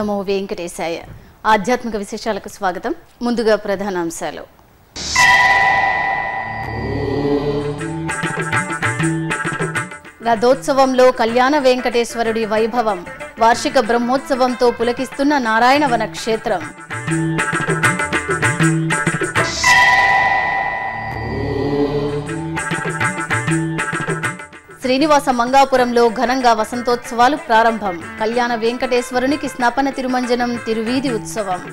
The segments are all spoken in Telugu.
నమో వెంకటేశాయ ఆధ్యాత్మిక విశేషాలకు స్వాగతం ముందుగా ప్రధానాంశాలు రథోత్సవంలో కళ్యాణ వెంకటేశ్వరుడి వైభవం వార్షిక బ్రహ్మోత్సవంతో పులకిస్తున్న నారాయణవన క్షేత్రం శ్రీనివాస మంగాపురంలో ఘనంగా వసంతోత్సవాలు ప్రారంభం కళ్యాణ వెంకటేశ్వరునికి స్నపన తిరుమంజనం తిరువీధి ఉత్సవం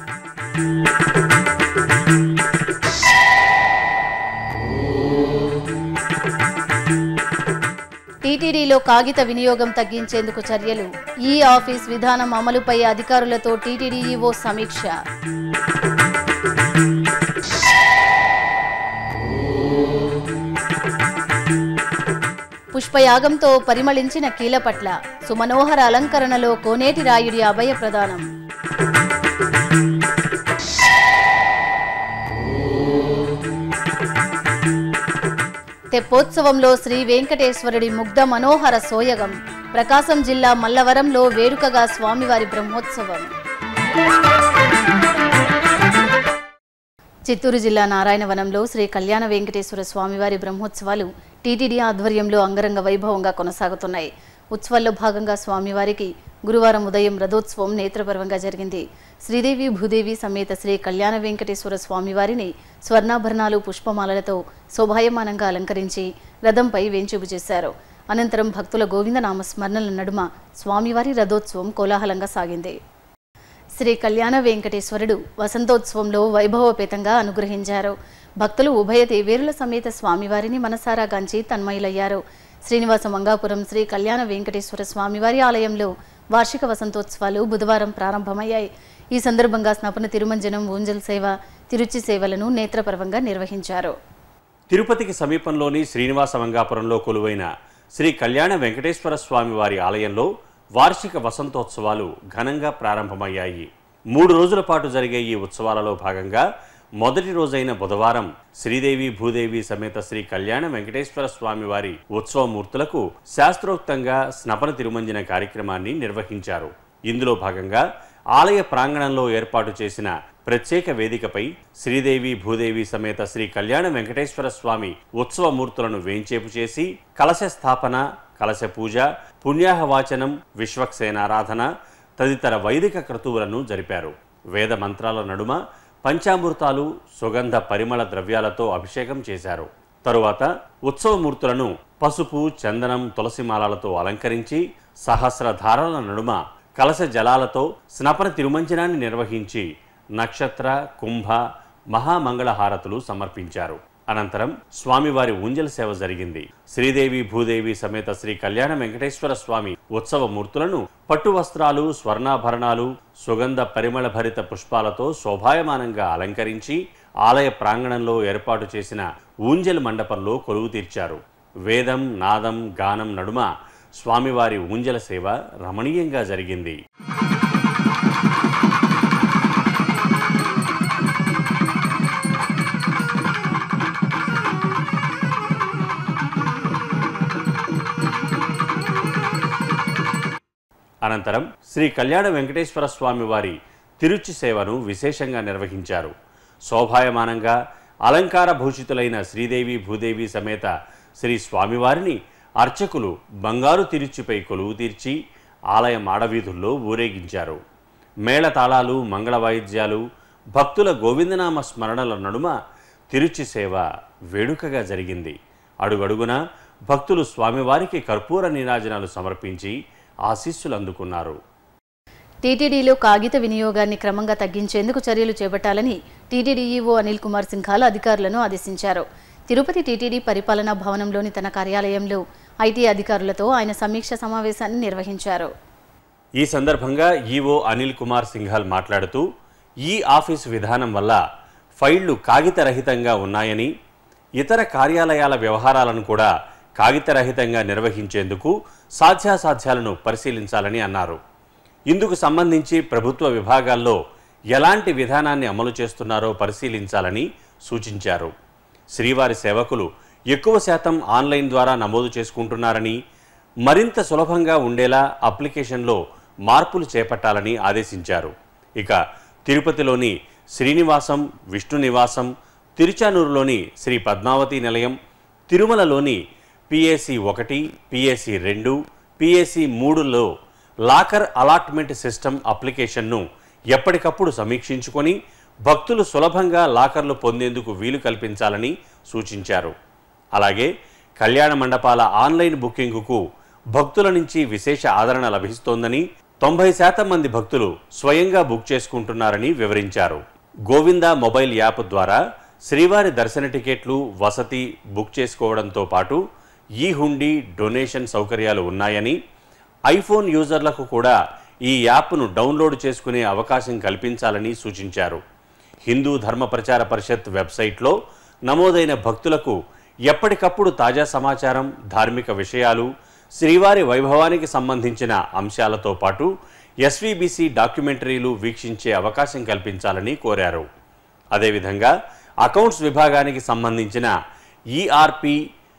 టీటీడీలో కాగిత వినియోగం తగ్గించేందుకు చర్యలు ఈ ఆఫీస్ విధానం అమలుపై అధికారులతో టీటీడీ ఈవో సమీక్ష పుష్పయాగంతో పరిమళించిన కీలపట్ల సుమనోహర అలంకరణలో కోనేటి రాయుడి అభయ ప్రదానం తెప్పోత్సవంలో శ్రీ వెంకటేశ్వరుడి ముగ్ధ మనోహర సోయగం ప్రకాశం జిల్లా మల్లవరంలో వేడుకగా స్వామివారి బ్రహ్మోత్సవం చిత్తూరు జిల్లా నారాయణవనంలో శ్రీ కళ్యాణ వెంకటేశ్వర స్వామివారి బ్రహ్మోత్సవాలు టీటీడీ ఆధ్వర్యంలో అంగరంగ వైభవంగా కొనసాగుతున్నాయి ఉత్సవాల్లో భాగంగా స్వామివారికి గురువారం ఉదయం రథోత్సవం నేత్రపర్వంగా జరిగింది శ్రీదేవి భూదేవి సమేత శ్రీ కళ్యాణ వెంకటేశ్వర స్వామివారిని స్వర్ణాభరణాలు పుష్పమాలలతో శోభాయమానంగా అలంకరించి రథంపై వేంచేపు చేశారు అనంతరం భక్తుల గోవిందనామ స్మరణల నడుమ స్వామివారి రథోత్సవం కోలాహలంగా సాగింది శ్రీ కళ్యాణ వెంకటేశ్వరుడు వసంతోత్సవంలో వైభవపేతంగా అనుగ్రహించారు భక్తులు ఉభయ దేవేరుల సమేత స్వామివారిని మనసారా గాంచి తన్మయులయ్యారు శ్రీనివాస మంగాపురం శ్రీ కళ్యాణ వెంకటేశ్వర స్వామివారి ఆలయంలో వార్షిక వసంతోత్సవాలు బుధవారం ప్రారంభమయ్యాయి ఈ సందర్భంగా స్నపన తిరుమంజనం ఊంజల్ సేవ తిరుచి సేవలను నేత్రపర్వంగా నిర్వహించారు తిరుపతికి సమీపంలోని శ్రీనివాస మంగాపురంలో కొలువైన శ్రీ కళ్యాణ వెంకటేశ్వర స్వామి వారి ఆలయంలో వార్షిక వసంతోత్సవాలు ఘనంగా ప్రారంభమయ్యాయి మూడు రోజుల పాటు జరిగే ఈ ఉత్సవాలలో భాగంగా మొదటి రోజైన బుధవారం శ్రీదేవి భూదేవి సమేత శ్రీ కళ్యాణ వెంకటేశ్వర స్వామి వారి ఉత్సవమూర్తులకు శాస్త్రోక్తంగా స్నపన తిరుమంజన కార్యక్రమాన్ని నిర్వహించారు ఇందులో భాగంగా ఆలయ ప్రాంగణంలో ఏర్పాటు చేసిన ప్రత్యేక వేదికపై శ్రీదేవి భూదేవి సమేత శ్రీ కళ్యాణ వెంకటేశ్వర స్వామి ఉత్సవమూర్తులను వేంచేపు చేసి కలశ స్థాపన కలశ పూజ పుణ్యాహవాచనం విశ్వక్సేనారాధన తదితర వైదిక క్రతువులను జరిపారు వేద మంత్రాల నడుమ పంచామృతాలు సుగంధ పరిమళ ద్రవ్యాలతో అభిషేకం చేశారు తరువాత ఉత్సవమూర్తులను పసుపు చందనం తులసిమాలలతో అలంకరించి సహస్రధారాల నడుమ కలశ జలాలతో స్నపన తిరుమంజనాన్ని నిర్వహించి నక్షత్ర కుంభ మహామంగళహారతులు సమర్పించారు అనంతరం స్వామివారి ఊంజల్ సేవ జరిగింది శ్రీదేవి భూదేవి సమేత శ్రీ కళ్యాణ వెంకటేశ్వర స్వామి ఉత్సవ మూర్తులను పట్టు వస్త్రాలు స్వర్ణాభరణాలు సుగంధ పరిమళ భరిత పుష్పాలతో శోభాయమానంగా అలంకరించి ఆలయ ప్రాంగణంలో ఏర్పాటు చేసిన ఊంజల్ మండపంలో కొలువు తీర్చారు వేదం నాదం గానం నడుమ స్వామివారి ఊంజల సేవ రమణీయంగా జరిగింది అనంతరం శ్రీ కళ్యాణ వెంకటేశ్వర స్వామి వారి తిరుచి సేవను విశేషంగా నిర్వహించారు శోభాయమానంగా అలంకార భూషితులైన శ్రీదేవి భూదేవి సమేత శ్రీ స్వామివారిని అర్చకులు బంగారు తిరుచిపై కొలువు తీర్చి ఆలయ మాడవీధుల్లో ఊరేగించారు మేళతాళాలు మంగళ వాయిద్యాలు భక్తుల గోవిందనామ స్మరణల నడుమ తిరుచి సేవ వేడుకగా జరిగింది అడుగడుగున భక్తులు స్వామివారికి కర్పూర నీరాజనాలు సమర్పించి ఆశీస్సులు అందుకున్నారు టీటీడీలో కాగిత వినియోగాన్ని క్రమంగా తగ్గించేందుకు చర్యలు చేపట్టాలని టీటీడీ ఈవో అనిల్ కుమార్ సింఘాల్ అధికారులను ఆదేశించారు తిరుపతి టీటీడీ పరిపాలనా భవనంలోని తన కార్యాలయంలో ఐటీ అధికారులతో ఆయన సమీక్ష సమావేశాన్ని నిర్వహించారు ఈ సందర్భంగా ఈవో అనిల్ కుమార్ సింఘాల్ మాట్లాడుతూ ఈ ఆఫీసు విధానం వల్ల ఫైళ్లు కాగితరహితంగా ఉన్నాయని ఇతర కార్యాలయాల వ్యవహారాలను కూడా కాగితరహితంగా నిర్వహించేందుకు సాధ్యాసాధ్యాలను పరిశీలించాలని అన్నారు ఇందుకు సంబంధించి ప్రభుత్వ విభాగాల్లో ఎలాంటి విధానాన్ని అమలు చేస్తున్నారో పరిశీలించాలని సూచించారు శ్రీవారి సేవకులు ఎక్కువ శాతం ఆన్లైన్ ద్వారా నమోదు చేసుకుంటున్నారని మరింత సులభంగా ఉండేలా అప్లికేషన్లో మార్పులు చేపట్టాలని ఆదేశించారు ఇక తిరుపతిలోని శ్రీనివాసం విష్ణు నివాసం తిరుచానూరులోని శ్రీ పద్మావతి నిలయం తిరుమలలోని పిఏసి ఒకటి పిఏసి రెండు పిఏసి మూడులో లాకర్ అలాట్మెంట్ సిస్టమ్ అప్లికేషన్ను ఎప్పటికప్పుడు సమీక్షించుకొని భక్తులు సులభంగా లాకర్లు పొందేందుకు వీలు కల్పించాలని సూచించారు అలాగే కళ్యాణ మండపాల ఆన్లైన్ బుకింగుకు భక్తుల నుంచి విశేష ఆదరణ లభిస్తోందని తొంభై శాతం మంది భక్తులు స్వయంగా బుక్ చేసుకుంటున్నారని వివరించారు గోవిందా మొబైల్ యాప్ ద్వారా శ్రీవారి దర్శన టికెట్లు వసతి బుక్ చేసుకోవడంతో పాటు ఈ హుండీ డొనేషన్ సౌకర్యాలు ఉన్నాయని ఐఫోన్ యూజర్లకు కూడా ఈ యాప్ను డౌన్లోడ్ చేసుకునే అవకాశం కల్పించాలని సూచించారు హిందూ ధర్మ ప్రచార పరిషత్ వెబ్సైట్లో నమోదైన భక్తులకు ఎప్పటికప్పుడు తాజా సమాచారం ధార్మిక విషయాలు శ్రీవారి వైభవానికి సంబంధించిన అంశాలతో పాటు ఎస్వీబీసీ డాక్యుమెంటరీలు వీక్షించే అవకాశం కల్పించాలని కోరారు అదేవిధంగా అకౌంట్స్ విభాగానికి సంబంధించిన ఈఆర్పి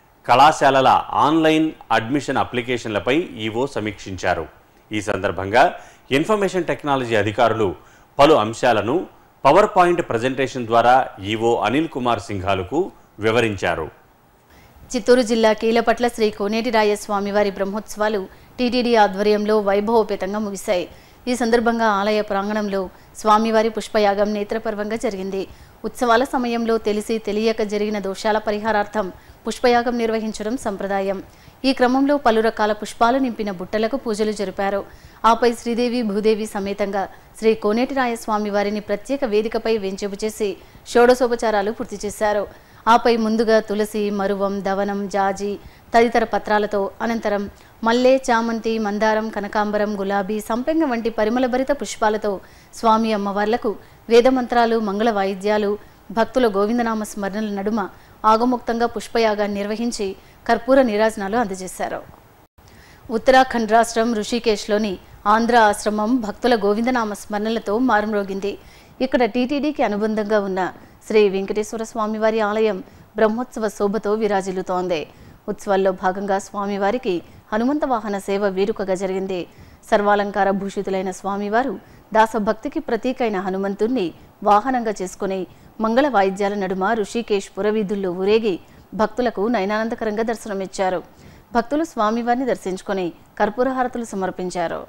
కళాశాలల ఆన్లైన్ అడ్మిషన్ అప్లికేషన్లపై ఈవో సమీక్షించారు ఈ సందర్భంగా ఇన్ఫర్మేషన్ టెక్నాలజీ అధికారులు పలు అంశాలను పవర్ పాయింట్ ప్రజెంటేషన్ ద్వారా ఈవో అనిల్ కుమార్ సింఘాలకు వివరించారు చిత్తూరు జిల్లా కీలపట్ల శ్రీ కోనేటి రాయ స్వామివారి బ్రహ్మోత్సవాలు టీటీడీ ఆధ్వర్యంలో వైభవోపేతంగా ముగిశాయి ఈ సందర్భంగా ఆలయ ప్రాంగణంలో స్వామివారి పుష్పయాగం నేత్రపర్వంగా జరిగింది ఉత్సవాల సమయంలో తెలిసి తెలియక జరిగిన దోషాల పరిహారార్థం పుష్పయాగం నిర్వహించడం సంప్రదాయం ఈ క్రమంలో పలు రకాల పుష్పాలు నింపిన బుట్టలకు పూజలు జరిపారు ఆపై శ్రీదేవి భూదేవి సమేతంగా శ్రీ కోనేటిరాయ స్వామి వారిని ప్రత్యేక వేదికపై వెంచెపు చేసి షోడశోపచారాలు పూర్తి చేశారు ఆపై ముందుగా తులసి మరువం దవనం జాజి తదితర పత్రాలతో అనంతరం మల్లె చామంతి మందారం కనకాంబరం గులాబీ సంపెంగ వంటి పరిమళభరిత పుష్పాలతో స్వామి అమ్మవార్లకు వేదమంత్రాలు మంగళ వాయిద్యాలు భక్తుల గోవిందనామ స్మరణల నడుమ ఆగముక్తంగా పుష్పయాగాన్ని నిర్వహించి కర్పూర నీరాజనాలు అందజేశారు ఉత్తరాఖండ్ రాష్ట్రం ఋషికేశ్లోని ఆంధ్ర ఆశ్రమం భక్తుల గోవిందనామ స్మరణలతో మారుమ్రోగింది ఇక్కడ టీటీడీకి అనుబంధంగా ఉన్న శ్రీ వెంకటేశ్వర స్వామివారి ఆలయం బ్రహ్మోత్సవ శోభతో విరాజిల్లుతోంది ఉత్సవాల్లో భాగంగా స్వామివారికి హనుమంత వాహన సేవ వేడుకగా జరిగింది సర్వాలంకార భూషితులైన స్వామివారు దాసభక్తికి ప్రతీకైన హనుమంతుణ్ణి వాహనంగా చేసుకుని మంగళ వాయిద్యాల నడుమ ఋషికేశ్ పురవీధుల్లో ఊరేగి భక్తులకు నయనానందకరంగా దర్శనమిచ్చారు భక్తులు స్వామివారిని దర్శించుకొని కర్పూరహారతులు సమర్పించారు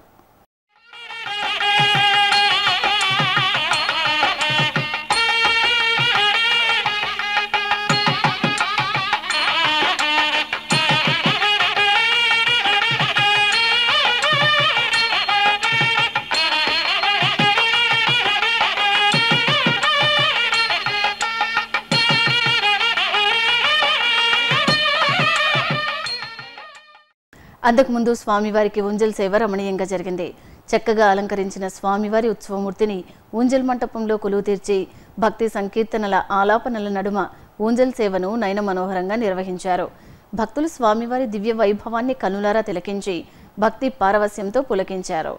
అంతకుముందు స్వామివారికి ఊంజల్ సేవ రమణీయంగా జరిగింది చక్కగా అలంకరించిన స్వామివారి ఉత్సవమూర్తిని ఊంజల్ మంటపంలో కొలువు తీర్చి భక్తి సంకీర్తనల ఆలాపనల నడుమ ఊంజల్ సేవను నయన మనోహరంగా నిర్వహించారు భక్తులు స్వామివారి దివ్య వైభవాన్ని కనులారా తిలకించి భక్తి పారవస్యంతో పులకించారు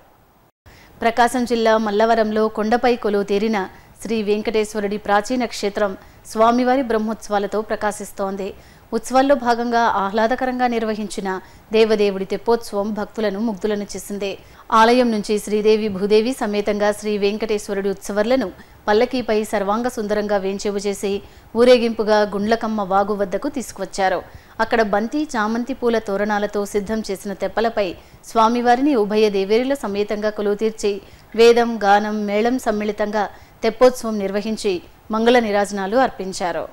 ప్రకాశం జిల్లా మల్లవరంలో కొండపై కొలువు తీరిన శ్రీ వెంకటేశ్వరుడి ప్రాచీన క్షేత్రం స్వామివారి బ్రహ్మోత్సవాలతో ప్రకాశిస్తోంది ఉత్సవాల్లో భాగంగా ఆహ్లాదకరంగా నిర్వహించిన దేవదేవుడి తెప్పోత్సవం భక్తులను ముగ్ధులను చేసింది ఆలయం నుంచి శ్రీదేవి భూదేవి సమేతంగా శ్రీ వెంకటేశ్వరుడి ఉత్సవర్లను పల్లకీపై సర్వాంగ సుందరంగా వేంచేవు చేసి ఊరేగింపుగా గుండ్లకమ్మ వాగు వద్దకు తీసుకువచ్చారు అక్కడ బంతి చామంతి పూల తోరణాలతో సిద్ధం చేసిన తెప్పలపై స్వామివారిని ఉభయ దేవేరుల సమేతంగా కొలువు తీర్చి వేదం గానం మేళం సమ్మిళితంగా తెప్పోత్సవం నిర్వహించి మంగళ నిరాజనాలు అర్పించారు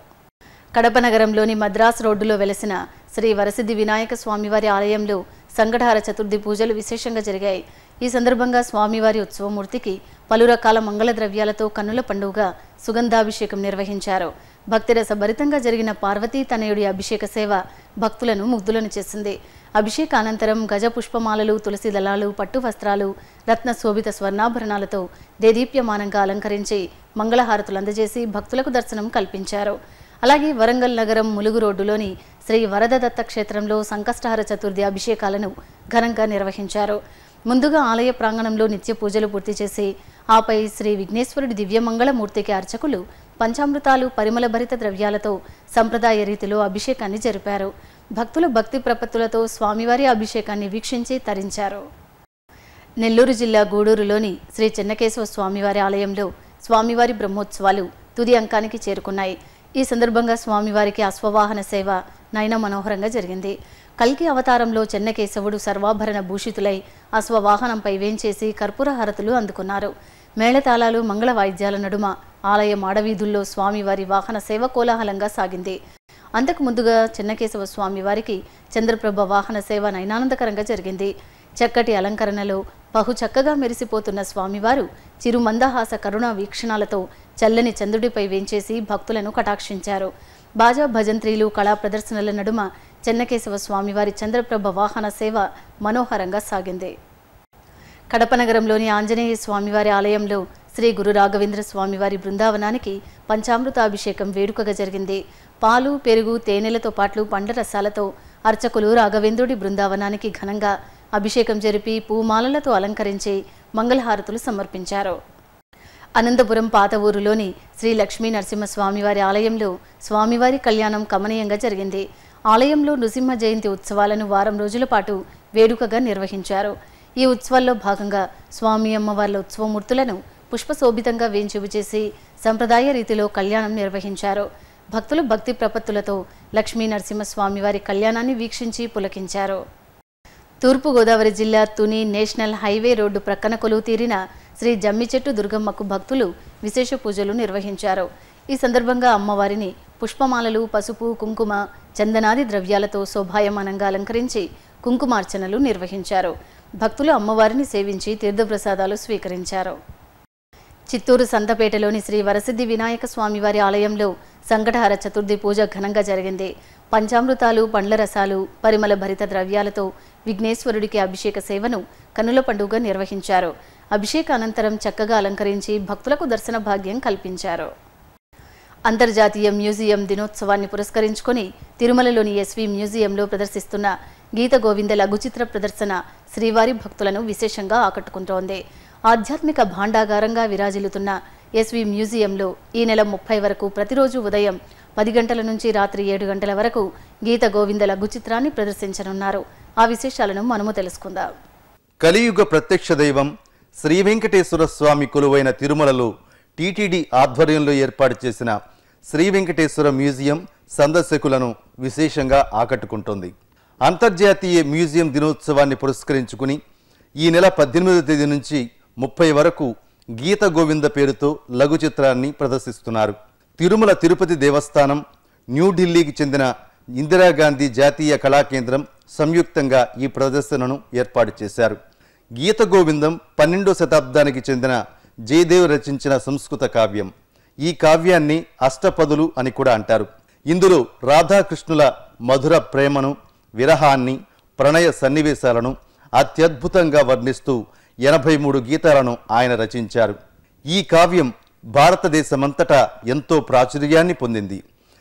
కడప నగరంలోని మద్రాస్ రోడ్డులో వెలసిన శ్రీ వరసిద్ధి వినాయక స్వామివారి ఆలయంలో సంకటహార చతుర్థి పూజలు విశేషంగా జరిగాయి ఈ సందర్భంగా స్వామివారి ఉత్సవమూర్తికి పలు రకాల మంగళ ద్రవ్యాలతో కన్నుల పండుగ సుగంధాభిషేకం నిర్వహించారు భక్తిరస భరితంగా జరిగిన పార్వతీ తనయుడి అభిషేక సేవ భక్తులను ముగ్ధులను చేసింది అభిషేక అనంతరం గజ పుష్పమాలలు తులసి దళాలు పట్టు వస్త్రాలు రత్న శోభిత స్వర్ణాభరణాలతో దేదీప్యమానంగా అలంకరించి మంగళహారతులు అందజేసి భక్తులకు దర్శనం కల్పించారు అలాగే వరంగల్ నగరం ములుగు రోడ్డులోని శ్రీ వరదదత్త క్షేత్రంలో సంకష్టహార చతుర్థి అభిషేకాలను ఘనంగా నిర్వహించారు ముందుగా ఆలయ ప్రాంగణంలో నిత్య పూజలు పూర్తి చేసి ఆపై శ్రీ విఘ్నేశ్వరుడి దివ్యమంగళమూర్తికి అర్చకులు పంచామృతాలు పరిమళ భరిత ద్రవ్యాలతో సంప్రదాయ రీతిలో అభిషేకాన్ని జరిపారు భక్తులు భక్తి ప్రపత్తులతో స్వామివారి అభిషేకాన్ని వీక్షించి తరించారు నెల్లూరు జిల్లా గూడూరులోని శ్రీ చెన్నకేశవ స్వామివారి ఆలయంలో స్వామివారి బ్రహ్మోత్సవాలు తుది అంకానికి చేరుకున్నాయి ఈ సందర్భంగా స్వామివారికి అశ్వవాహన సేవ నయన మనోహరంగా జరిగింది కల్కి అవతారంలో చెన్నకేశవుడు సర్వాభరణ భూషితులై అశ్వవాహనంపై వేంచేసి కర్పూర హారతులు అందుకున్నారు మేళతాళాలు మంగళ వాయిద్యాల నడుమ ఆలయ మాడవీధుల్లో స్వామివారి వాహన సేవ కోలాహలంగా సాగింది అంతకు ముందుగా చెన్నకేశవ స్వామి వారికి చంద్రప్రభ వాహన సేవ నయనానందకరంగా జరిగింది చక్కటి అలంకరణలో బహు చక్కగా మెరిసిపోతున్న స్వామివారు చిరు మందహాస కరుణా వీక్షణాలతో చల్లని చంద్రుడిపై వేంచేసి భక్తులను కటాక్షించారు బాజా భజంత్రీలు కళా ప్రదర్శనల నడుమ చెన్నకేశవ స్వామివారి చంద్రప్రభ వాహన సేవ మనోహరంగా సాగింది కడప నగరంలోని ఆంజనేయ స్వామివారి ఆలయంలో శ్రీ గురు రాఘవేంద్ర స్వామివారి బృందావనానికి పంచామృతాభిషేకం వేడుకగా జరిగింది పాలు పెరుగు తేనెలతో పాటు పండ్ల రసాలతో అర్చకులు రాఘవేంద్రుడి బృందావనానికి ఘనంగా అభిషేకం జరిపి పూమాలలతో అలంకరించి మంగళహారతులు సమర్పించారు అనంతపురం పాత ఊరులోని శ్రీ లక్ష్మీ నరసింహస్వామివారి ఆలయంలో స్వామివారి కళ్యాణం కమనీయంగా జరిగింది ఆలయంలో నృసింహ జయంతి ఉత్సవాలను వారం రోజుల పాటు వేడుకగా నిర్వహించారు ఈ ఉత్సవాల్లో భాగంగా స్వామి అమ్మవార్ల ఉత్సవమూర్తులను పుష్పశోభితంగా వేంచివు చేసి సంప్రదాయ రీతిలో కళ్యాణం నిర్వహించారు భక్తులు భక్తి ప్రపత్తులతో లక్ష్మీ నరసింహస్వామివారి కళ్యాణాన్ని వీక్షించి పులకించారు తూర్పుగోదావరి జిల్లా తుని నేషనల్ హైవే రోడ్డు ప్రక్కన కొలువు తీరిన శ్రీ జమ్మిచెట్టు దుర్గమ్మకు భక్తులు విశేష పూజలు నిర్వహించారు ఈ సందర్భంగా అమ్మవారిని పుష్పమాలలు పసుపు కుంకుమ చందనాది ద్రవ్యాలతో శోభాయమానంగా అలంకరించి కుంకుమార్చనలు నిర్వహించారు భక్తులు అమ్మవారిని సేవించి తీర్థప్రసాదాలు స్వీకరించారు చిత్తూరు సంతపేటలోని శ్రీ వరసిద్ధి వినాయక స్వామివారి ఆలయంలో సంకటహర చతుర్థి పూజ ఘనంగా జరిగింది పంచామృతాలు పండ్ల రసాలు పరిమళ భరిత ద్రవ్యాలతో విఘ్నేశ్వరుడికి అభిషేక సేవను కనుల పండుగ నిర్వహించారు అభిషేక అనంతరం చక్కగా అలంకరించి భక్తులకు దర్శన భాగ్యం కల్పించారు అంతర్జాతీయ మ్యూజియం దినోత్సవాన్ని పురస్కరించుకొని తిరుమలలోని ఎస్వి మ్యూజియంలో ప్రదర్శిస్తున్న గీత గోవింద లఘుచిత్ర ప్రదర్శన శ్రీవారి భక్తులను విశేషంగా ఆకట్టుకుంటోంది ఆధ్యాత్మిక భాండాగారంగా విరాజిల్లుతున్న ఎస్వి మ్యూజియంలో ఈ నెల ముప్పై వరకు ప్రతిరోజు ఉదయం పది గంటల నుంచి రాత్రి ఏడు గంటల వరకు గీత గోవింద లఘుచిత్రాన్ని ప్రదర్శించనున్నారు ఆ విశేషాలను మనము తెలుసుకుందాం కలియుగ ప్రత్యక్ష దైవం శ్రీ వెంకటేశ్వర స్వామి కొలువైన తిరుమలలో టీటీడీ ఆధ్వర్యంలో ఏర్పాటు చేసిన శ్రీ వెంకటేశ్వర మ్యూజియం సందర్శకులను విశేషంగా ఆకట్టుకుంటోంది అంతర్జాతీయ మ్యూజియం దినోత్సవాన్ని పురస్కరించుకుని ఈ నెల పద్దెనిమిదవ తేదీ నుంచి ముప్పై వరకు గీత గోవింద పేరుతో లఘు చిత్రాన్ని ప్రదర్శిస్తున్నారు తిరుమల తిరుపతి దేవస్థానం న్యూఢిల్లీకి చెందిన ఇందిరాగాంధీ జాతీయ కళాకేంద్రం సంయుక్తంగా ఈ ప్రదర్శనను ఏర్పాటు చేశారు గీత గోవిందం పన్నెండో శతాబ్దానికి చెందిన జయదేవ్ రచించిన సంస్కృత కావ్యం ఈ కావ్యాన్ని అష్టపదులు అని కూడా అంటారు ఇందులో రాధాకృష్ణుల మధుర ప్రేమను విరహాన్ని ప్రణయ సన్నివేశాలను అత్యద్భుతంగా వర్ణిస్తూ ఎనభై మూడు గీతాలను ఆయన రచించారు ఈ కావ్యం భారతదేశమంతటా ఎంతో ప్రాచుర్యాన్ని పొందింది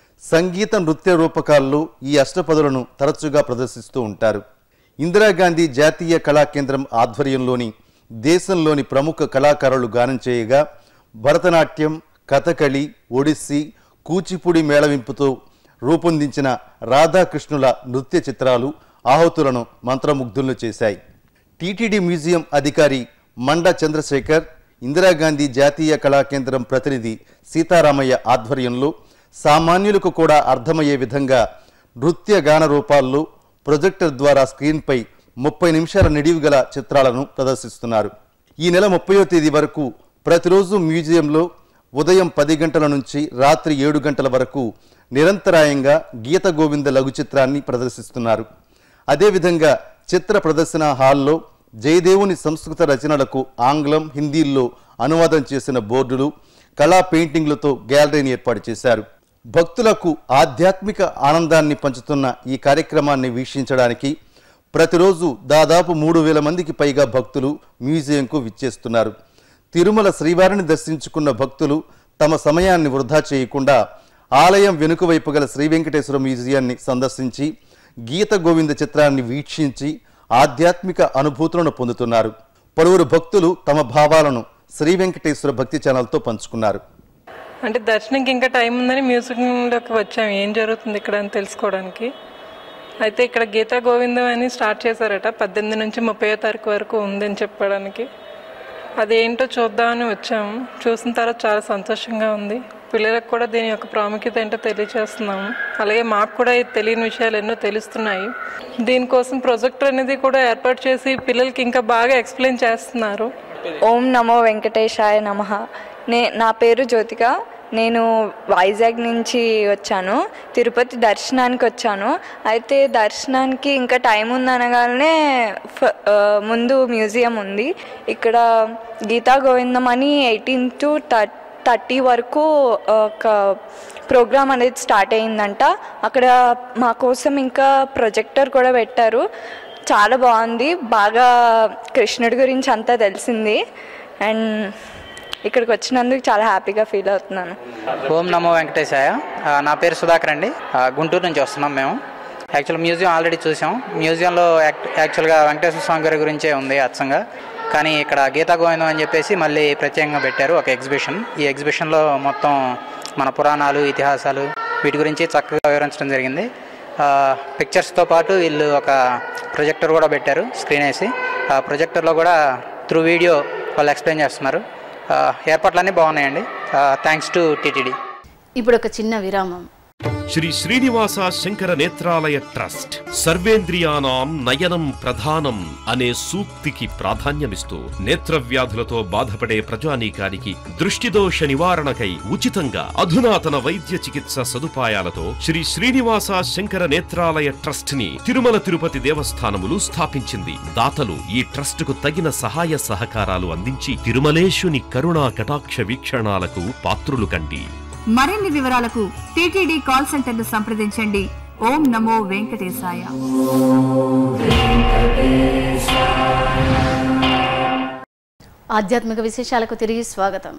సంగీత నృత్య రూపకాల్లో ఈ అష్టపదులను తరచుగా ప్రదర్శిస్తూ ఉంటారు ఇందిరాగాంధీ జాతీయ కళాకేంద్రం ఆధ్వర్యంలోని దేశంలోని ప్రముఖ కళాకారులు గానం చేయగా భరతనాట్యం కథకళి ఒడిస్సీ కూచిపూడి మేళవింపుతో రూపొందించిన రాధాకృష్ణుల నృత్య చిత్రాలు ఆహుతులను మంత్రముగ్ధులను చేశాయి టీటీడీ మ్యూజియం అధికారి మండ చంద్రశేఖర్ ఇందిరాగాంధీ జాతీయ కళాకేంద్రం ప్రతినిధి సీతారామయ్య ఆధ్వర్యంలో సామాన్యులకు కూడా అర్థమయ్యే విధంగా నృత్య గాన రూపాల్లో ప్రొజెక్టర్ ద్వారా స్క్రీన్పై ముప్పై నిమిషాల నిడివి గల చిత్రాలను ప్రదర్శిస్తున్నారు ఈ నెల ముప్పయో తేదీ వరకు ప్రతిరోజు మ్యూజియంలో ఉదయం పది గంటల నుంచి రాత్రి ఏడు గంటల వరకు నిరంతరాయంగా గీత గోవింద లఘు చిత్రాన్ని ప్రదర్శిస్తున్నారు అదేవిధంగా చిత్ర ప్రదర్శన హాల్లో జయదేవుని సంస్కృత రచనలకు ఆంగ్లం హిందీల్లో అనువాదం చేసిన బోర్డులు కళా పెయింటింగ్లతో గ్యాలరీని ఏర్పాటు చేశారు భక్తులకు ఆధ్యాత్మిక ఆనందాన్ని పంచుతున్న ఈ కార్యక్రమాన్ని వీక్షించడానికి ప్రతిరోజు దాదాపు మూడు వేల మందికి పైగా భక్తులు మ్యూజియంకు విచ్చేస్తున్నారు తిరుమల శ్రీవారిని దర్శించుకున్న భక్తులు తమ సమయాన్ని వృధా చేయకుండా ఆలయం వెనుక వైపు గల శ్రీ వెంకటేశ్వర మ్యూజియాన్ని సందర్శించి గీత గోవింద చిత్రాన్ని వీక్షించి ఆధ్యాత్మిక అనుభూతులను పొందుతున్నారు పలువురు భక్తులు తమ భావాలను శ్రీ వెంకటేశ్వర భక్తి ఛానల్తో పంచుకున్నారు అంటే దర్శనంకి ఇంకా టైం ఉందని మ్యూజియంలోకి వచ్చాము ఏం జరుగుతుంది ఇక్కడ అని తెలుసుకోవడానికి అయితే ఇక్కడ గీతా గోవిందం అని స్టార్ట్ చేశారట పద్దెనిమిది నుంచి ముప్పై తారీఖు వరకు ఉందని చెప్పడానికి అదేంటో చూద్దామని వచ్చాము చూసిన తర్వాత చాలా సంతోషంగా ఉంది పిల్లలకు కూడా దీని యొక్క ప్రాముఖ్యత ఏంటో తెలియజేస్తున్నాము అలాగే మాకు కూడా ఈ తెలియని విషయాలు ఎన్నో తెలుస్తున్నాయి దీనికోసం ప్రొజెక్టర్ అనేది కూడా ఏర్పాటు చేసి పిల్లలకి ఇంకా బాగా ఎక్స్ప్లెయిన్ చేస్తున్నారు ఓం నమో వెంకటేశాయ నమ నే నా పేరు జ్యోతిక నేను వైజాగ్ నుంచి వచ్చాను తిరుపతి దర్శనానికి వచ్చాను అయితే దర్శనానికి ఇంకా టైం ఉందనగానే ఫ- ఆ, ముందు మ్యూజియం ఉంది ఇక్కడ గీతా గోవిందం అని ఎయిటీన్ టు థర్టీ వరకు ఒక ప్రోగ్రామ్ అనేది స్టార్ట్ అయిందంట అక్కడ మా కోసం ఇంకా ప్రొజెక్టర్ కూడా పెట్టారు చాలా బాగుంది బాగా కృష్ణుడి గురించి అంతా తెలిసింది అండ్ ఇక్కడికి వచ్చినందుకు చాలా హ్యాపీగా ఫీల్ అవుతున్నాను ఓం నమో వెంకటేశాయ ఆ, నా పేరు సుధాకర్ అండి ఆ, గుంటూరు నుంచి వస్తున్నాం మేము యాక్చువల్ మ్యూజియం ఆల్రెడీ చూసాం మ్యూజియంలో యాక్ట్ యాక్చువల్గా వెంకటేశ్వర స్వామి గారి గురించే ఉంది అచ్చంగా కానీ ఇక్కడ గీతా గోవిందం అని చెప్పేసి మళ్ళీ ప్రత్యేకంగా పెట్టారు ఒక ఎగ్జిబిషన్ ఈ ఎగ్జిబిషన్లో మొత్తం మన పురాణాలు ఇతిహాసాలు వీటి గురించి చక్కగా వివరించడం జరిగింది ఆ, పిక్చర్స్తో పాటు వీళ్ళు ఒక ప్రొజెక్టర్ కూడా పెట్టారు స్క్రీన్ వేసి ఆ ప్రొజెక్టర్లో కూడా త్రూ వీడియో వాళ్ళు ఎక్స్ప్లెయిన్ చేస్తున్నారు ఆ, ఏర్పాట్లన్నీ బాగున్నాయండి థ్యాంక్స్ టు టీటీడీ ఇప్పుడు ఒక చిన్న విరామం శ్రీ శ్రీనివాస శంకర నేత్రాలయ ట్రస్ట్ సర్వేంద్రియానాం నయనం ప్రధానం అనే సూక్తికి ప్రాధాన్యమిస్తూ నేత్ర వ్యాధులతో బాధపడే ప్రజానీకానికి దృష్టిదోష నివారణకై ఉచితంగా అధునాతన వైద్య చికిత్స సదుపాయాలతో శ్రీ శ్రీనివాస శంకర నేత్రాలయ ట్రస్ట్ ని తిరుమల తిరుపతి దేవస్థానములు స్థాపించింది దాతలు ఈ ట్రస్ట్ కు తగిన సహాయ సహకారాలు అందించి తిరుమలేశుని కరుణా కటాక్ష వీక్షణాలకు పాత్రులు కండి మరిన్ని వివరాలకు టీటీడీ కాల్ సెంటర్ను సంప్రదించండి ఓం నమో వెంకటేశాయ ఆధ్యాత్మిక విశేషాలకు తిరిగి స్వాగతం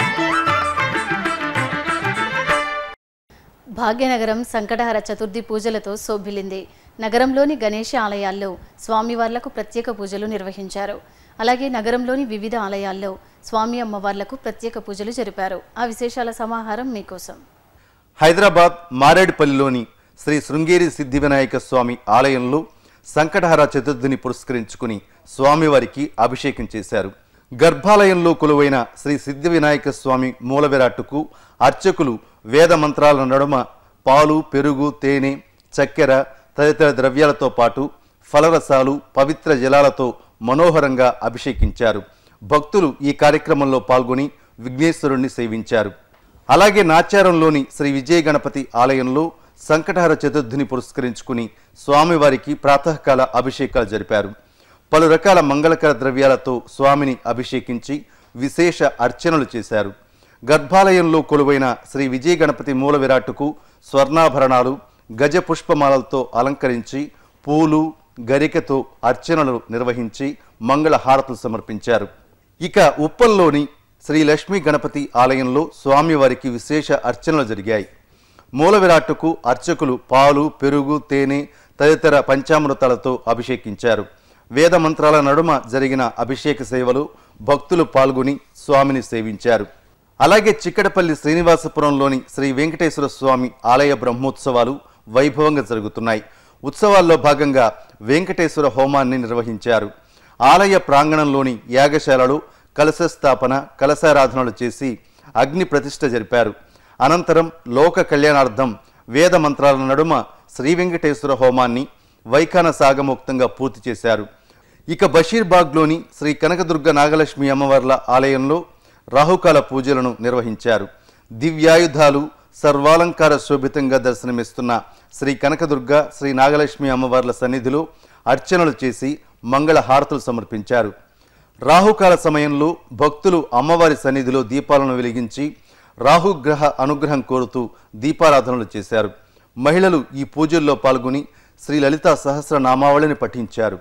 భాగ్యనగరం సంకటహర చతుర్థి పూజలతో శోభిల్లింది నగరంలోని గణేష ఆలయాల్లో స్వామివార్లకు ప్రత్యేక పూజలు నిర్వహించారు అలాగే నగరంలోని వివిధ ఆలయాల్లో స్వామి అమ్మవార్లకు ప్రత్యేక పూజలు జరిపారు ఆ విశేషాల సమాహారం మీకోసం హైదరాబాద్ మారేడుపల్లిలోని శ్రీ శృంగేరి సిద్ధి వినాయక స్వామి ఆలయంలో సంకటహర చతుర్థిని పురస్కరించుకుని స్వామివారికి అభిషేకం చేశారు గర్భాలయంలో కొలువైన శ్రీ సిద్ధి వినాయక స్వామి మూల విరాట్టుకు అర్చకులు వేద మంత్రాల నడుమ పాలు పెరుగు తేనె చక్కెర తదితర ద్రవ్యాలతో పాటు ఫలరసాలు పవిత్ర జలాలతో మనోహరంగా అభిషేకించారు భక్తులు ఈ కార్యక్రమంలో పాల్గొని విఘ్నేశ్వరుణ్ణి సేవించారు అలాగే నాచారంలోని శ్రీ విజయ గణపతి ఆలయంలో సంకటహర చతుర్థిని పురస్కరించుకుని స్వామివారికి ప్రాతకాల అభిషేకాలు జరిపారు పలు రకాల మంగళకర ద్రవ్యాలతో స్వామిని అభిషేకించి విశేష అర్చనలు చేశారు గర్భాలయంలో కొలువైన శ్రీ విజయ గణపతి మూల విరాట్టుకు స్వర్ణాభరణాలు గజ పుష్పమాలలతో అలంకరించి పూలు గరికతో అర్చనలు నిర్వహించి మంగళ హారతులు సమర్పించారు ఇక ఉప్పల్లోని శ్రీ లక్ష్మీ గణపతి ఆలయంలో స్వామివారికి విశేష అర్చనలు జరిగాయి మూల విరాట్టుకు అర్చకులు పాలు పెరుగు తేనె తదితర పంచామృతాలతో అభిషేకించారు వేద మంత్రాల నడుమ జరిగిన అభిషేక సేవలు భక్తులు పాల్గొని స్వామిని సేవించారు అలాగే చిక్కడపల్లి శ్రీనివాసపురంలోని శ్రీ వెంకటేశ్వర స్వామి ఆలయ బ్రహ్మోత్సవాలు వైభవంగా జరుగుతున్నాయి ఉత్సవాల్లో భాగంగా వెంకటేశ్వర హోమాన్ని నిర్వహించారు ఆలయ ప్రాంగణంలోని యాగశాలలో కలశ స్థాపన కలశారాధనలు చేసి అగ్ని ప్రతిష్ఠ జరిపారు అనంతరం లోక కళ్యాణార్థం వేద మంత్రాల నడుమ శ్రీ వెంకటేశ్వర హోమాన్ని వైఖాన సాగమోక్తంగా పూర్తి చేశారు ఇక బషీర్బాగ్లోని శ్రీ కనకదుర్గ నాగలక్ష్మి అమ్మవార్ల ఆలయంలో రాహుకాల పూజలను నిర్వహించారు దివ్యాయుధాలు సర్వాలంకార శోభితంగా దర్శనమిస్తున్న శ్రీ కనకదుర్గ శ్రీ నాగలక్ష్మి అమ్మవార్ల సన్నిధిలో అర్చనలు చేసి మంగళ హారతులు సమర్పించారు రాహుకాల సమయంలో భక్తులు అమ్మవారి సన్నిధిలో దీపాలను వెలిగించి రాహుగ్రహ అనుగ్రహం కోరుతూ దీపారాధనలు చేశారు మహిళలు ఈ పూజల్లో పాల్గొని శ్రీ లలితా సహస్ర నామావళిని పఠించారు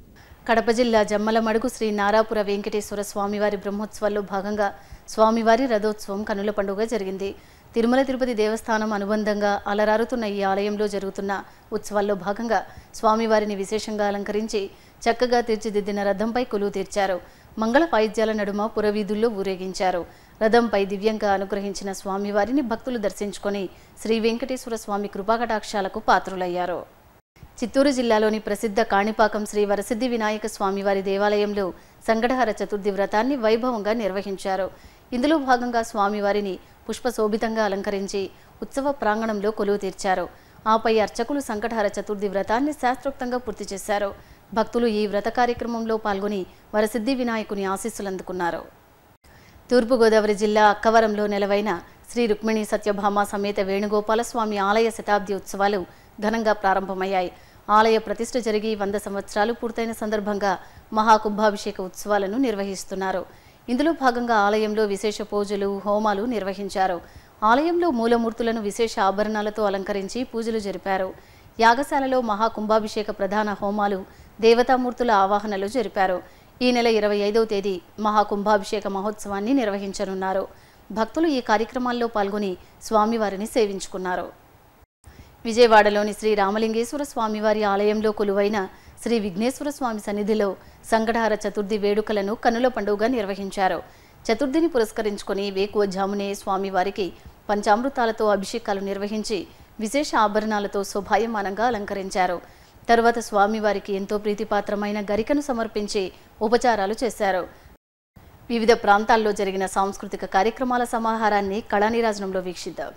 కడప జిల్లా జమ్మలమడుగు శ్రీ నారాపుర వెంకటేశ్వర స్వామివారి బ్రహ్మోత్సవాల్లో భాగంగా స్వామివారి రథోత్సవం కనుల పండుగ జరిగింది తిరుమల తిరుపతి దేవస్థానం అనుబంధంగా అలరారుతున్న ఈ ఆలయంలో జరుగుతున్న ఉత్సవాల్లో భాగంగా స్వామివారిని విశేషంగా అలంకరించి చక్కగా తీర్చిదిద్దిన రథంపై కొలువు తీర్చారు మంగళ వాయిద్యాల నడుమ పురవీధుల్లో ఊరేగించారు రథంపై దివ్యంగా అనుగ్రహించిన స్వామివారిని భక్తులు దర్శించుకొని శ్రీ వెంకటేశ్వర స్వామి కృపాకటాక్షాలకు పాత్రులయ్యారు చిత్తూరు జిల్లాలోని ప్రసిద్ధ కాణిపాకం శ్రీ వరసిద్ధి వినాయక స్వామివారి దేవాలయంలో సంకటహర చతుర్థి వ్రతాన్ని వైభవంగా నిర్వహించారు ఇందులో భాగంగా స్వామివారిని పుష్పశోభితంగా అలంకరించి ఉత్సవ ప్రాంగణంలో కొలువు తీర్చారు ఆపై అర్చకులు సంకటహర చతుర్థి వ్రతాన్ని శాస్త్రోక్తంగా పూర్తి చేశారు భక్తులు ఈ వ్రత కార్యక్రమంలో పాల్గొని వరసిద్ధి వినాయకుని ఆశీస్సులు అందుకున్నారు తూర్పుగోదావరి జిల్లా అక్కవరంలో నెలవైన శ్రీ రుక్మిణి సత్యభామ సమేత వేణుగోపాల స్వామి ఆలయ శతాబ్ది ఉత్సవాలు ఘనంగా ప్రారంభమయ్యాయి ఆలయ ప్రతిష్ఠ జరిగి వంద సంవత్సరాలు పూర్తయిన సందర్భంగా మహాకుంభాభిషేక ఉత్సవాలను నిర్వహిస్తున్నారు ఇందులో భాగంగా ఆలయంలో విశేష పూజలు హోమాలు నిర్వహించారు ఆలయంలో మూలమూర్తులను విశేష ఆభరణాలతో అలంకరించి పూజలు జరిపారు యాగశాలలో మహాకుంభాభిషేక ప్రధాన హోమాలు దేవతామూర్తుల ఆవాహనలు జరిపారు ఈ నెల ఇరవై ఐదవ తేదీ మహాకుంభాభిషేక మహోత్సవాన్ని నిర్వహించనున్నారు భక్తులు ఈ కార్యక్రమాల్లో పాల్గొని స్వామివారిని సేవించుకున్నారు విజయవాడలోని శ్రీ రామలింగేశ్వర స్వామివారి ఆలయంలో కొలువైన శ్రీ విఘ్నేశ్వర స్వామి సన్నిధిలో సంకటహార చతుర్థి వేడుకలను కనుల పండుగగా నిర్వహించారు చతుర్థిని పురస్కరించుకొని వేకువజామునే స్వామివారికి పంచామృతాలతో అభిషేకాలు నిర్వహించి విశేష ఆభరణాలతో శోభాయమానంగా అలంకరించారు తరువాత స్వామివారికి ఎంతో ప్రీతిపాత్రమైన గరికను సమర్పించి ఉపచారాలు చేశారు వివిధ ప్రాంతాల్లో జరిగిన సాంస్కృతిక కార్యక్రమాల సమాహారాన్ని కళానిరాజనంలో వీక్షిద్దాం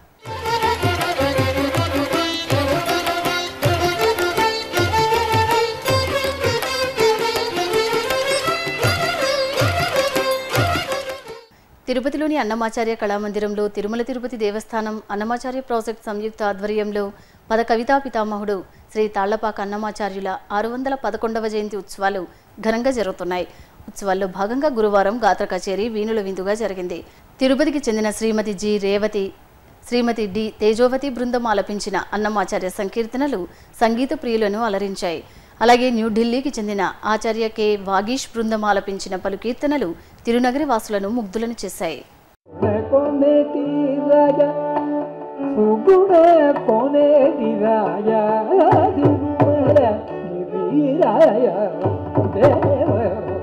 తిరుపతిలోని అన్నమాచార్య కళామందిరంలో తిరుమల తిరుపతి దేవస్థానం అన్నమాచార్య ప్రాజెక్ట్ సంయుక్త ఆధ్వర్యంలో పద కవితా పితామహుడు శ్రీ తాళ్లపాక అన్నమాచార్యుల ఆరు వందల పదకొండవ జయంతి ఉత్సవాలు ఘనంగా జరుగుతున్నాయి ఉత్సవాల్లో భాగంగా గురువారం గాత్ర కచేరీ వీణుల విందుగా జరిగింది తిరుపతికి చెందిన శ్రీమతి జి రేవతి శ్రీమతి డి తేజోవతి బృందం ఆలపించిన అన్నమాచార్య సంకీర్తనలు సంగీత ప్రియులను అలరించాయి అలాగే న్యూఢిల్లీకి చెందిన ఆచార్య కె వాగీష్ బృందం ఆలపించిన పలు కీర్తనలు తిరునగరి వాసులను ముగ్ధులను చేశాయి కోనేటి రాజా సుగుణ కోనేటి రాజా తిరుమల గిరిరాయ దేవ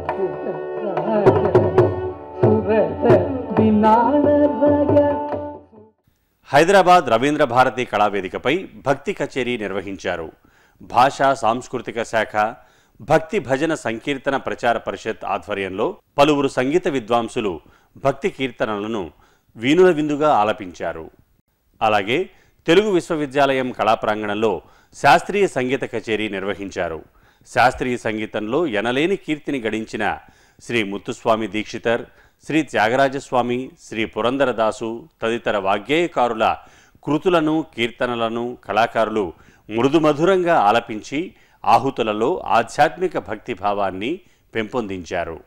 సురత వినాన రాజా హైదరాబాద్ రవీంద్ర భారతి కళావేదికపై భక్తి కచేరీ నిర్వహించారు భాషా సాంస్కృతిక శాఖ భక్తి భజన సంకీర్తన ప్రచార పరిషత్ ఆధ్వర్యంలో పలువురు సంగీత విద్వాంసులు భక్తి కీర్తనలను వీణుల విందుగా ఆలపించారు అలాగే తెలుగు విశ్వవిద్యాలయం కళా ప్రాంగణంలో శాస్త్రీయ సంగీత కచేరీ నిర్వహించారు శాస్త్రీయ సంగీతంలో ఎనలేని కీర్తిని గడించిన శ్రీ ముత్తుస్వామి దీక్షితర్ శ్రీ త్యాగరాజస్వామి శ్రీ పురందరదాసు తదితర వాగ్గేయకారుల కృతులను కీర్తనలను కళాకారులు మృదుమధురంగా ఆలపించి ఆహుతులలో ఆధ్యాత్మిక భక్తిభావాన్ని పెంపొందించారు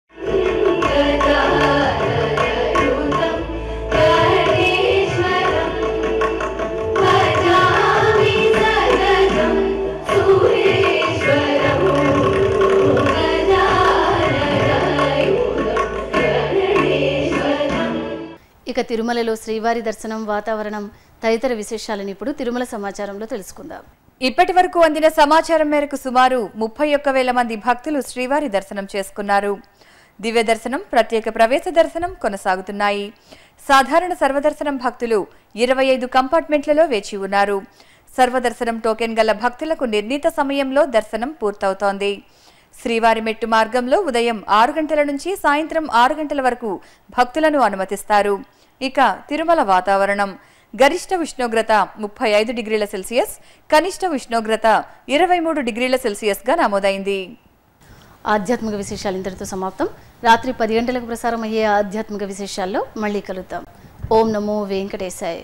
ఇక తిరుమలలో శ్రీవారి దర్శనం వాతావరణం తదితర విశేషాలను ఇప్పుడు తిరుమల సమాచారంలో తెలుసుకుందాం ఇప్పటి వరకు అందిన సమాచారం మేరకు సుమారు ముప్పై ఒక్క వేల మంది భక్తులు శ్రీవారి దర్శనం చేసుకున్నారు దివ్య దర్శనం ప్రత్యేక ప్రవేశ దర్శనం కొనసాగుతున్నాయి సాధారణ సర్వదర్శనం భక్తులు ఇరవై ఐదు కంపార్ట్మెంట్లలో వేచి ఉన్నారు సర్వదర్శనం టోకెన్ గల భక్తులకు నిర్ణీత సమయంలో దర్శనం పూర్తవుతోంది శ్రీవారి మెట్టు మార్గంలో ఉదయం ఆరు గంటల నుంచి సాయంత్రం ఆరు గంటల వరకు భక్తులను అనుమతిస్తారు ఇక తిరుమల వాతావరణం గరిష్ట ఉష్ణోగ్రత ముప్పై ఐదు డిగ్రీల సెల్సియస్ కనిష్ట ఉష్ణోగ్రత ఇరవై మూడు డిగ్రీల సెల్సియస్గా నమోదైంది ఆధ్యాత్మిక విశేషాలు ఇంతటితో సమాప్తం రాత్రి పది గంటలకు ప్రసారం అయ్యే ఆధ్యాత్మిక విశేషాల్లో మళ్ళీ కలుద్దాం ఓం నమో వెంకటేశాయ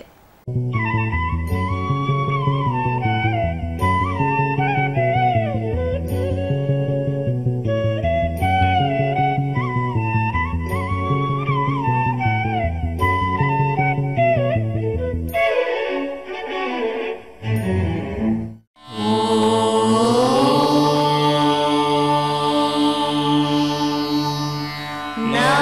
నా